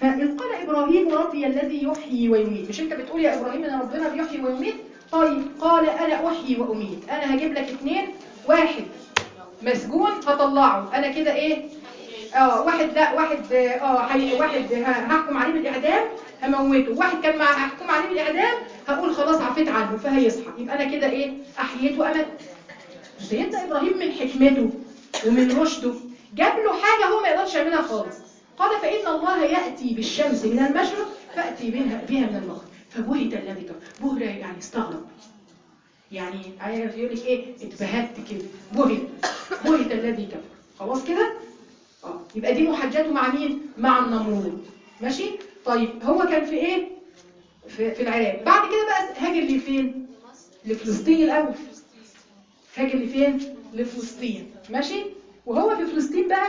فإذ قال إبراهيم ربي الذي يحيي ويميت مش أنت بتقول يا إبراهيم إن ربنا بيحيي ويميت طيب قال أنا أحيي وأميت أنا هجيب لك اثنين واحد مسجون هطلعه أنا كده إيه اه واحد لا واحد اه حي- واحد ه- هحكم عليه بالاعدام هموته واحد كان مع هحكم عليه بالاعدام هقول خلاص عفيت عنه فهيصحى يبقى انا كده ايه احييت وامت سيدنا ابراهيم من حكمته ومن رشده جاب له حاجه هو ما يقدرش يعملها خالص قال فان الله ياتي بالشمس من المشرق فاتي بها بها من المغرب فبهت الذي كفر بهر يعني استغرب يعني عارف يقول لك ايه اتبهت كده بهت بهت الذي كفر خلاص كده اه يبقى دي محاجاته مع مين مع النمرود ماشي طيب هو كان في ايه في, في العراق بعد كده بقى هاجر لفين لفلسطين الاول هاجر لفين لفلسطين ماشي وهو في فلسطين بقى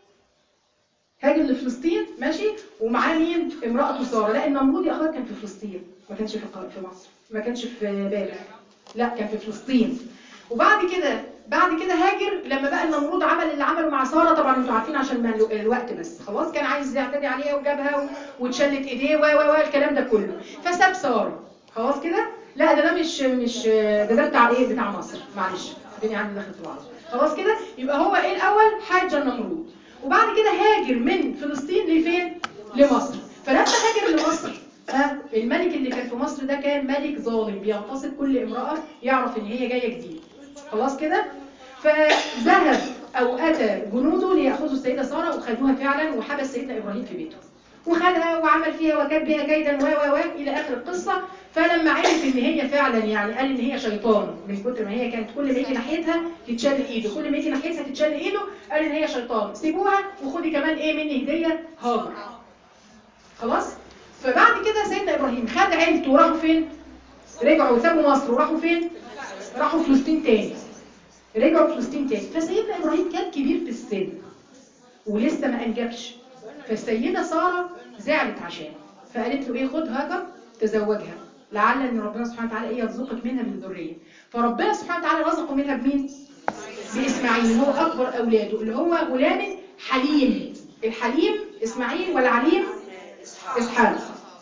هاجر لفلسطين ماشي ومعاه مين امرأته سارة لا النمرود يا اخوات كان في فلسطين ما كانش في الق- في مصر ما كانش في بابل لا كان في فلسطين وبعد كده بعد كده هاجر لما بقى النمرود عمل اللي عمله مع ساره طبعا انتوا عارفين عشان ما الو- الوقت بس خلاص كان عايز يعتدي عليها وجابها و- واتشلت ايديه و و و الكلام ده كله فساب ساره خلاص كده لا ده ده مش مش ده ده بتاع ايه بتاع مصر معلش الدنيا عندي دخلت في بعض خلاص كده يبقى هو ايه الاول حاج النمرود وبعد كده هاجر من فلسطين لفين لمصر فلما هاجر لمصر ها الملك اللي كان في مصر ده كان ملك ظالم بيغتصب كل امرأة يعرف ان هي جاية جديد خلاص كده فذهب او اتى جنوده ليأخذوا السيدة سارة وخدوها فعلا وحبس سيدنا ابراهيم في بيته وخدها وعمل فيها وكاد بها كيدا و و و الى اخر القصة فلما عرف ان هي فعلا يعني قال ان هي شيطان من كتر ما هي كانت كل ما يجي ناحيتها تتشل ايده كل ما يجي ناحيتها تتشل ايده قال ان هي شيطان سيبوها وخدي كمان ايه مني هدية هاجر خلاص فبعد كده سيدنا ابراهيم خد عيلته وراحوا فين رجعوا سابوا مصر وراحوا فين راحوا فلسطين تاني رجعوا فلسطين تاني فسيدنا ابراهيم كان كبير في السن ولسه ما انجبش فالسيده ساره زعلت عشانه فقالت له ايه خد هاجر تزوجها لعل ان ربنا سبحانه وتعالى ايه يرزقك منها من ذريه فربنا سبحانه وتعالى رزقه منها بمين باسماعيل اللي هو اكبر اولاده اللي هو غلام حليم الحليم اسماعيل والعليم اسحاق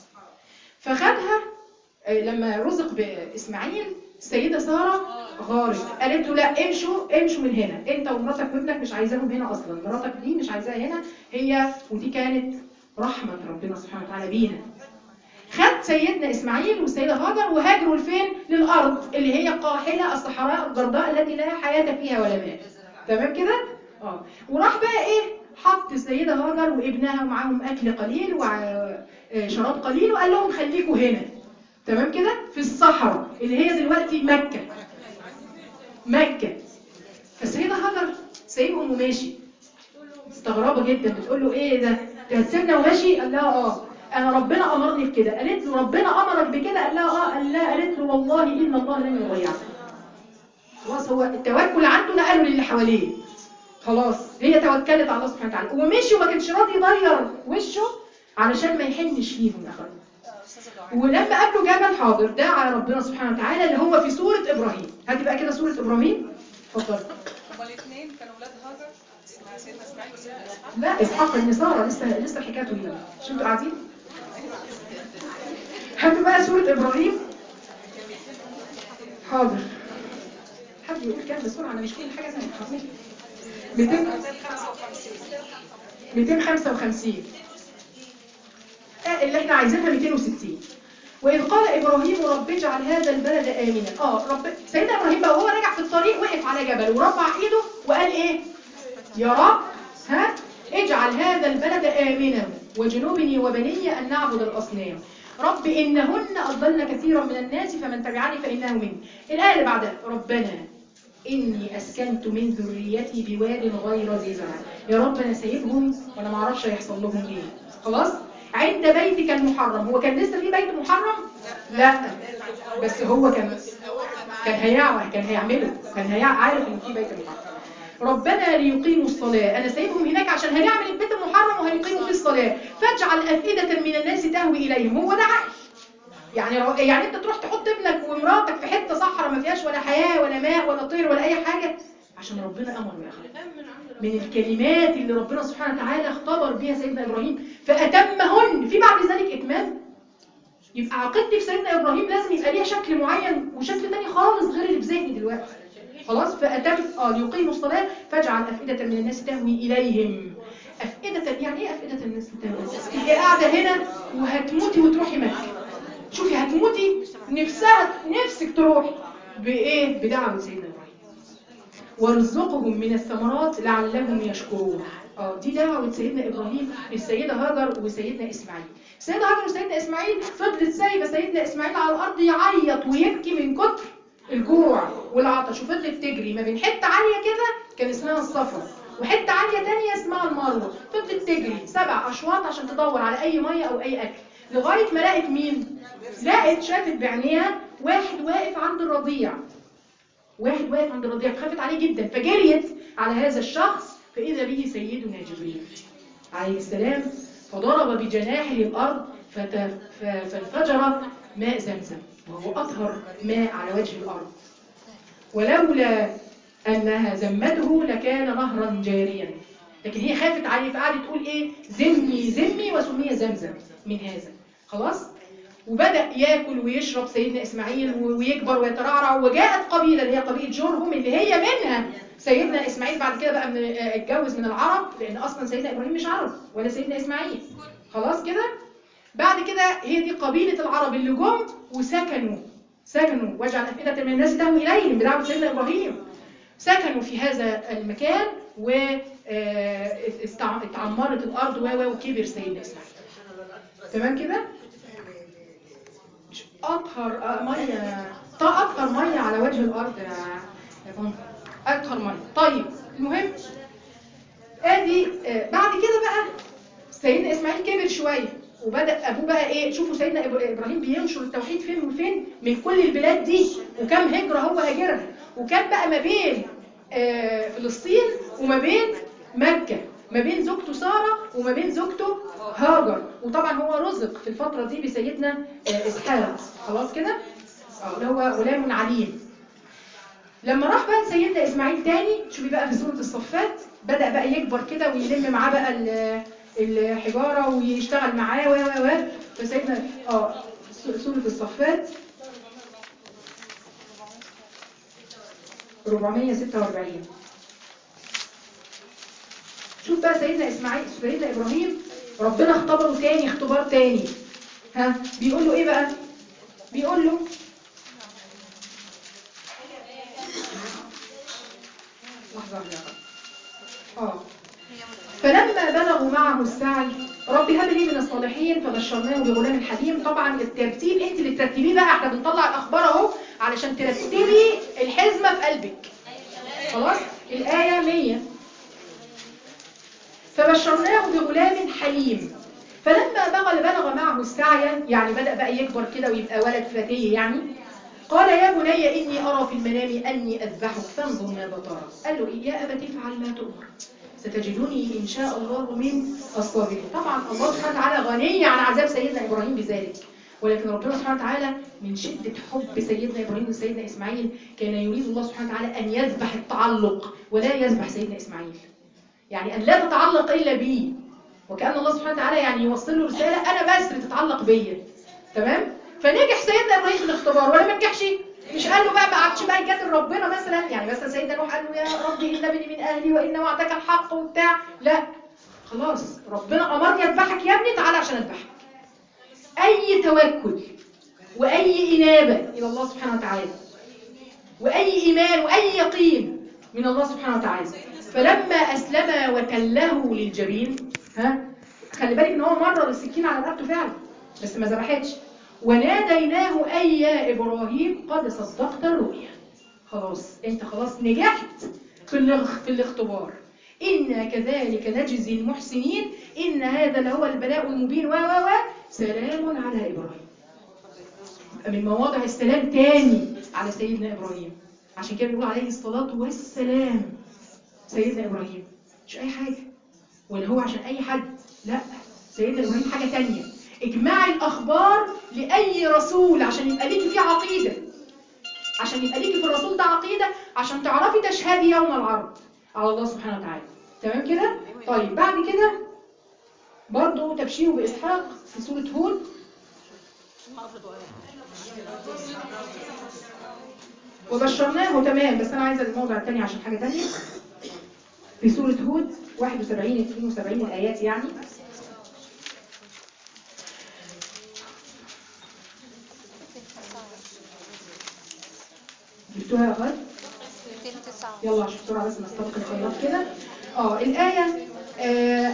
فخدها آه، لما رزق باسماعيل السيده ساره غارت قالت له لا امشوا امشوا من هنا انت ومراتك وابنك مش عايزاهم هنا اصلا مراتك دي مش عايزاها هنا هي ودي كانت رحمه ربنا سبحانه وتعالى بينا خد سيدنا اسماعيل والسيده هاجر وهاجروا لفين للارض اللي هي قاحله الصحراء الجرداء التي لا حياه فيها ولا ماء تمام كده اه وراح بقى ايه حط السيده هاجر وابنها ومعاهم اكل قليل وشراب قليل وقال لهم خليكوا هنا تمام كده في الصحراء اللي هي دلوقتي مكه مكه فالسيده هاجر سايبهم وماشي مستغربه جدا بتقول له ايه ده انت هتسيبنا وماشي قال لها اه انا ربنا امرني بكده قالت له ربنا امرك بكده قال لها اه قال لها قالت له والله ان الله لن يضيعك خلاص هو التوكل عنده نقله للي حواليه خلاص هي توكلت على الله سبحانه وتعالى ومشي وما كانش راضي يغير وشه علشان ما يحنش فيهم يا اخوان ولما قابله جبل حاضر دعا ربنا سبحانه وتعالى اللي هو في سورة إبراهيم هاتي بقى كده سورة إبراهيم اتفضل هما الاثنين كانوا ولاد هاجر اسمها سيدنا اسماعيل وسيدنا اسحاق لا إسحاق بن سارة لسه لسه الحكاية طويلة مش انتوا قاعدين هاتوا بقى سورة إبراهيم حاضر حد يقول كام بسرعة أنا مش كل حاجة أنا هقول 200 255 آه، اللي احنا عايزينها 260 وإذ قال إبراهيم رب اجعل هذا البلد آمنا اه رب سيدنا إبراهيم بقى وهو راجع في الطريق وقف على جبل ورفع إيده وقال إيه يا رب ها اجعل هذا البلد آمنا وجنوبني وبني أن نعبد الأصنام رب إنهن أضلن كثيرا من الناس فمن تبعني فإنه مني الآية اللي بعدها ربنا إني أسكنت من ذريتي بواد غير ذي زرع يا رب أنا سايبهم وأنا ما أعرفش هيحصل لهم إيه خلاص عند بيتك المحرم هو كان لسه في بيت محرم لا بس هو كان كان هيعرف كان هيعمله كان هيع- عارف ان في بيت محرم ربنا ليقيموا الصلاة أنا سايبهم هناك عشان هنعمل البيت المحرم وهيقيموا فيه الصلاة فاجعل أفئدة من الناس تهوي إليهم هو ده عقل يعني رو... يعني انت تروح تحط ابنك ومراتك في حته صحراء ما فيهاش ولا حياه ولا ماء ولا طير ولا اي حاجه عشان ربنا امر يا اخي من الكلمات اللي ربنا سبحانه وتعالى اختبر بها سيدنا ابراهيم فاتمهن يبقى عقيدتي في سيدنا ابراهيم لازم يبقى ليها شكل معين وشكل تاني خالص غير اللي في ذهني دلوقتي خلاص فاتم اه ليقيموا الصلاه فاجعل افئده من الناس تهوي اليهم افئده يعني ايه افئده الناس تهوي تبقي قاعده هنا وهتموتي وتروحي مكه شوفي هتموتي نفسها نفسك تروحي بايه بدعوه سيدنا ابراهيم وارزقهم من الثمرات لعلهم يشكرون اه دي دعوه سيدنا ابراهيم للسيده هاجر وسيدنا اسماعيل سيدنا هاجر وسيدنا اسماعيل فضلت سايبه سيدنا اسماعيل على الارض يعيط ويبكي من كتر الجوع والعطش وفضلت تجري ما بين حته عاليه كده كان اسمها الصفا وحته عاليه تانية اسمها المروه فضلت تجري سبع اشواط عشان تدور على اي ميه او اي اكل لغايه ما لقت مين لقت شافت بعينيها واحد واقف عند الرضيع واحد واقف عند الرضيع خافت عليه جدا فجريت على هذا الشخص فإذا به سيدنا جبريل عليه السلام فضرب بجناحه الأرض فت- ف- فانفجر ماء زمزم وهو أطهر ماء على وجه الأرض ولولا أنها زمته لكان نهرا جاريا لكن هي خافت عليه فقعدت تقول إيه زمي زمي وسمي زمزم من هذا خلاص وبدأ ياكل ويشرب سيدنا إسماعيل و- ويكبر ويترعرع وجاءت قبيلة اللي هي قبيلة جرهم اللي هي منها سيدنا إسماعيل بعد كده بقى من آه، اتجوز من العرب لأن أصلا سيدنا إبراهيم مش عرب ولا سيدنا إسماعيل خلاص كده بعد كده هي دي قبيلة العرب اللي جم وسكنوا سكنوا واجعل أفئدة من الناس تهوي إليهم بدعوة سيدنا إبراهيم سكنوا في هذا المكان واتعمرت الأرض و و وكبر سيدنا إسماعيل تمام كده؟ مش أطهر آه، مية طيب أطهر مية على وجه الأرض يا يا طنط أطهر مية طيب المهم ادي آه، بعد كده بقى سيدنا اسماعيل كبر شويه وبدا ابوه بقى ايه شوفوا سيدنا إب- ابراهيم بينشر التوحيد فين وفين من كل البلاد دي وكم هجره هو هاجرها وكان بقى ما بين آه، فلسطين وما بين مكه ما بين زوجته ساره وما بين زوجته هاجر وطبعا هو رزق في الفتره دي بسيدنا آه، اسحاق خلاص كده آه، اللي هو غلام عليم لما راح بقى سيدنا اسماعيل تاني شوفي بقى في سوره الصفات بدا بقى يكبر كده ويلم معاه بقى ال- الحجاره ويشتغل معاه و و و فسيدنا اه س- سوره الصفات 446 شوف بقى سيدنا اسماعيل سيدنا ابراهيم ربنا اختبره تاني اختبار تاني ها بيقول له ايه بقى بيقول له لحظة واحدة يا رب. اه فلما بلغوا معه السعي رب هب لي من الصالحين فبشرناه بغلام حليم طبعا الترتيب انت اللي ترتبيه بقى احنا بنطلع الاخبار اهو علشان ترتبي الحزمه في قلبك خلاص الايه 100 فبشرناه بغلام حليم فلما بلغ بلغ معه السعي يعني بدأ بقى يكبر كده ويبقى ولد فتي يعني قال يا بني إني أرى في المنام أني أذبحك فانظر ماذا ترى قال له إيه يا أبت افعل ما تؤمر ستجدني إن شاء الله من الصابرين طبعا الله سبحانه وتعالى غني عن عذاب سيدنا إبراهيم بذلك ولكن ربنا سبحانه وتعالى من شدة حب سيدنا إبراهيم وسيدنا إسماعيل كان يريد الله سبحانه وتعالى أن يذبح التعلق ولا يذبح سيدنا إسماعيل يعني أن لا تتعلق إلا بي وكأن الله سبحانه وتعالى يعني يوصل له رسالة أنا بس اللي تتعلق بيا تمام فنجح سيدنا إبراهيم في الاختبار ولا ما نجحش مش قال له بقى ما قعدش بقى يجادل ربنا مثلا يعني مثلا سيدنا نوح قال له يا ربي إن ابني من أهلي وإن وعدك الحق وبتاع لا خلاص ربنا أمرني أذبحك يا ابني تعالى عشان أذبحك أي توكل وأي إنابة إلى الله سبحانه وتعالى وأي إيمان وأي يقين من الله سبحانه وتعالى فلما أسلم وتله للجبين ها خلي بالك إن هو مرر السكين على رقبته فعلا بس ما ذبحتش وناديناه أي يا إبراهيم قد صدقت الرؤيا خلاص أنت خلاص نجحت في الاخ- في الاختبار إنا كذلك نجزي المحسنين إن هذا لهو البلاء المبين و و و سلام على إبراهيم يبقى من مواضع السلام تاني على سيدنا إبراهيم عشان كده بيقول عليه الصلاة والسلام سيدنا إبراهيم مش أي حاجة ولا هو عشان أي حد لا سيدنا إبراهيم حاجة تانية اجمعي الأخبار لأي رسول عشان يبقى ليكي فيه عقيدة عشان يبقى ليكي في الرسول ده عقيدة عشان تعرفي تشهدي يوم العرض على الله سبحانه وتعالى تمام كده؟ طيب بعد كده برضو تبشيره بإسحاق في سورة هود وبشرناه تمام بس انا عايزه الموضع الثاني عشان حاجه ثانيه في سوره هود 71 72 الايات يعني جبتوها يا غد 209 يلا عشان بسرعه بس نستبق الخيرات كده اه الايه آه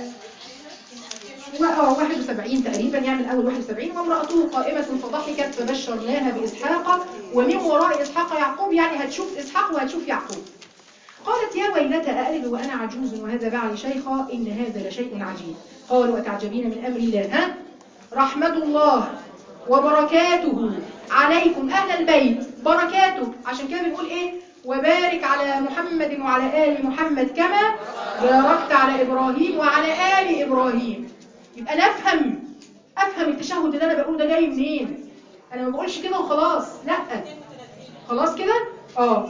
و- اه 71 تقريبا يعني من اول 71 وامراته قائمه فضحكت فبشرناها باسحاق ومن وراء اسحاق يعقوب يعني هتشوف اسحاق وهتشوف يعقوب قالت يا ويلتى أألد وأنا عجوز وهذا بعلي شيخا إن هذا لشيء عجيب قالوا أتعجبين من أمر الله ها رحمة الله وبركاته عليكم أهل البيت بركاته عشان كده بنقول إيه وبارك على محمد وعلى آل محمد كما باركت على إبراهيم وعلى آل إبراهيم يبقى أنا أفهم أفهم التشهد اللي أنا بقول ده جاي منين أنا ما بقولش كده وخلاص لا خلاص كده اه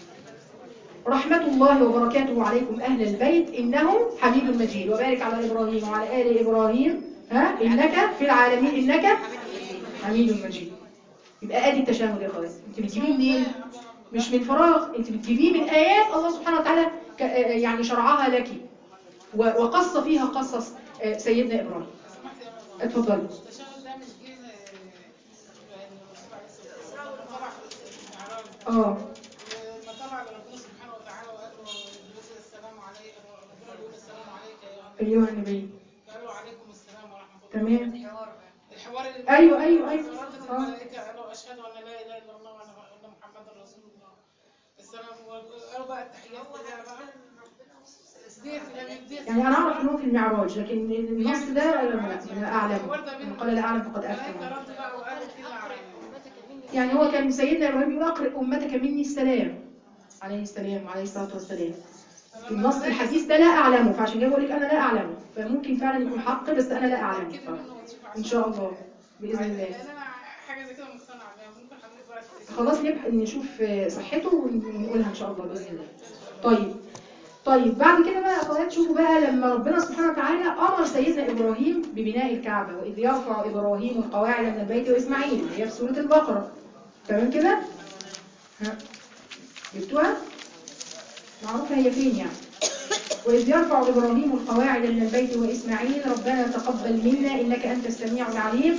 رحمة الله وبركاته عليكم أهل البيت إنه حميد مجيد وبارك على إبراهيم وعلى آل إبراهيم ها إنك في العالمين إنك حميد مجيد يبقى آدي التشهد يا خالص أنت بتجيبيه منين؟ مش من فراغ أنت بتجيبيه من آيات الله سبحانه وتعالى ك- آه، يعني شرعها لك و- وقص فيها قصص آه، سيدنا إبراهيم اتفضلي التشهد ده مش جه آه، الرسول عليه الصلاه والسلام لما طلع في المعراج اه لما طلع لربنا سبحانه وتعالى وقال له يقول السلام عليك ربنا بيقول السلام عليك يا أيها النبي قال له عليكم السلام ورحمه الله تمام الحوار اللي أيوة، أيوة، أيوة. ردت آه. الملائكه قالوا اشهد ان لا اله الا الله وان وأن محمدا رسول الله السلام قالوا بقى التحيات كلها بقى ديت ديت يعني أنا أعرف إنه في المعراج لكن النص ده لا لا أعلم من قال لا أعلم فقد أفتى الملائكه ردوا بقى وقالوا كده على يعني هو كان سيدنا إبراهيم يقول أقرئ أمتك مني السلام عليه السلام وعليه الصلاة والسلام النص الحديث ده لا أعلمه فعشان كده بقول لك أنا لا أعلمه فممكن فعلا يكون حق بس أنا لا أعلمه كده منه وتشوف إن شاء الله بإذن الله لان انا حاجه زي كده مقتنعه بيها ممكن حضرتك بقى تكتشف. خلاص نبقى نشوف صحته ونقولها إن شاء الله بإذن الله طيب طيب بعد كده بقى أخوات شوفوا بقى لما ربنا سبحانه وتعالى أمر سيدنا إبراهيم ببناء الكعبة وإذ يرفع إبراهيم القواعد من البيت وإسماعيل اللي هي في سورة البقرة تمام كده؟ ها جبتوها؟ معروفة هي فين يعني وإذ يرفع إبراهيم القواعد من البيت وإسماعيل ربنا تقبل منا إنك أنت السميع العليم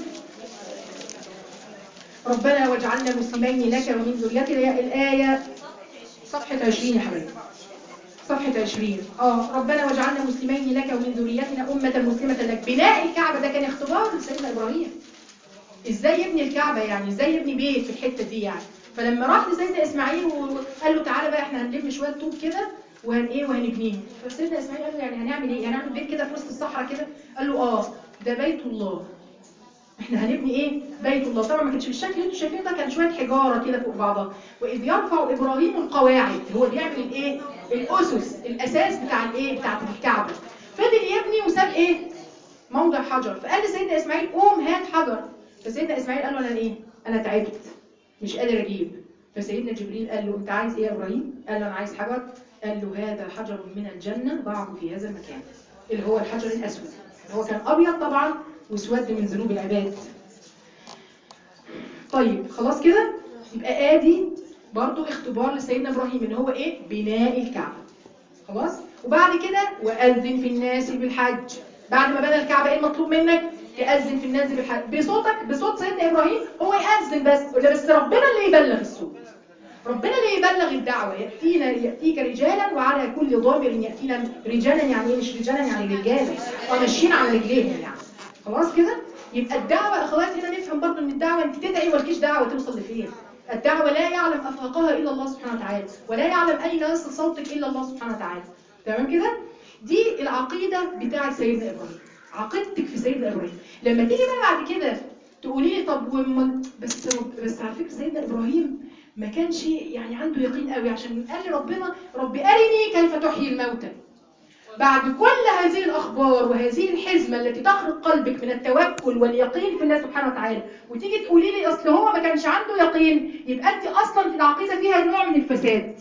ربنا واجعلنا مسلمين لك ومن ذريتنا الآية صفحة 20 يا حبايبي صفحة 20 اه ربنا واجعلنا مسلمين لك ومن ذريتنا أمة مسلمة لك بناء الكعبة ده كان اختبار لسيدنا إبراهيم ازاي يبني الكعبة يعني ازاي يبني بيت في الحتة دي يعني فلما راح لسيدنا إسماعيل وقال له تعالى بقى احنا هنلم شوية طوب كده وهن ايه وهنبنيهم فسيدنا إسماعيل قال له يعني هنعمل ايه هنعمل بيت كده في وسط الصحراء كده قال له اه ده بيت الله احنا هنبني ايه بيت الله طبعا ما كانش بالشكل اللي انتوا شايفينه ده كان شويه حجاره كده فوق بعضها واذ يرفع ابراهيم القواعد هو بيعمل الايه الاسس الاساس بتاع الايه بتاعه الكعبه فضل يبني وساب ايه موضع حجر فقال لسيدنا اسماعيل قوم هات حجر فسيدنا اسماعيل قال له انا ايه انا تعبت مش قادر اجيب فسيدنا جبريل قال له انت عايز ايه يا ابراهيم قال له انا عايز حجر قال له هذا حجر من الجنه ضعه في هذا المكان اللي هو الحجر الاسود هو كان ابيض طبعا واسود من ذنوب العباد طيب خلاص كده يبقى ادي برضو اختبار لسيدنا ابراهيم ان هو ايه بناء الكعبه خلاص وبعد كده واذن في الناس بالحج بعد ما بنى الكعبه ايه المطلوب منك تاذن في الناس بالحج بصوتك بصوت سيدنا ابراهيم هو ياذن بس ولا بس ربنا اللي يبلغ الصوت ربنا اللي يبلغ الدعوة يأتينا يأتيك رجالا وعلى كل ضامر يأتينا رجالا يعني ايه مش رجالا يعني رجالا وماشيين على رجليهم يعني خلاص كده يبقى الدعوة اخوات هنا نفهم برضه ان الدعوة انت تدعي ولكيش دعوة توصل لفين الدعوة لا يعلم افاقها الا الله سبحانه وتعالى ولا يعلم اين يصل صوتك الا الله سبحانه وتعالى تمام كده دي العقيدة بتاعت سيدنا ابراهيم عقيدتك في سيدنا ابراهيم لما تيجي بقى بعد كده تقولي لي طب وما بس بس على فكره سيدنا ابراهيم ما كانش يعني عنده يقين قوي عشان قال لي ربنا رب ارني كيف تحيي الموتى بعد كل هذه الاخبار وهذه الحزمه التي تخرق قلبك من التوكل واليقين في الله سبحانه وتعالى وتيجي تقولي لي اصل هو ما كانش عنده يقين يبقى انت اصلا في العقيده فيها نوع من الفساد